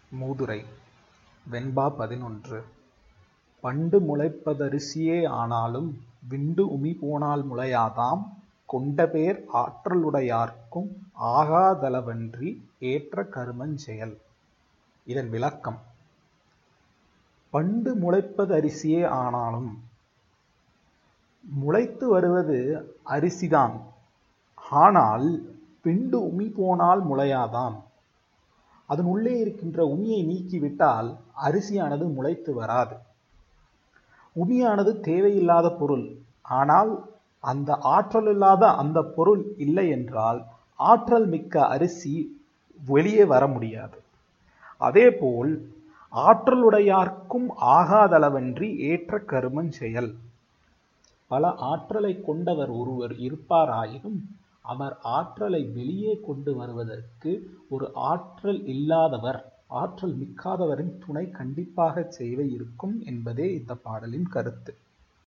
மூதுரை வெண்பா பதினொன்று பண்டு முளைப்பதரிசியே ஆனாலும் விண்டு உமிபோனால் முளையாதாம் கொண்டபேர் ஆற்றலுடையார்க்கும் ஆகாதளவன்றி ஏற்ற கருமஞ் செயல். இதன் விளக்கம் பண்டு முளைப்பதரிசியே ஆனாலும் முளைத்து வருவது அரிசிதான் ஆனால் பிண்டு உமி போனால் முளையாதாம் அதன் உள்ளே இருக்கின்ற உமியை நீக்கிவிட்டால் அரிசியானது முளைத்து வராது உமியானது தேவையில்லாத பொருள் ஆனால் அந்த ஆற்றல் இல்லாத அந்த பொருள் இல்லை என்றால் ஆற்றல் மிக்க அரிசி வெளியே வர முடியாது அதேபோல் ஆற்றலுடையார்க்கும் ஆகாதளவன்றி ஏற்ற கருமஞ் செயல் பல ஆற்றலை கொண்டவர் ஒருவர் இருப்பாராயினும் அவர் ஆற்றலை வெளியே கொண்டு வருவதற்கு ஒரு ஆற்றல் இல்லாதவர் ஆற்றல் மிக்காதவரின் துணை கண்டிப்பாகத் தேவை இருக்கும் என்பதே இந்த பாடலின் கருத்து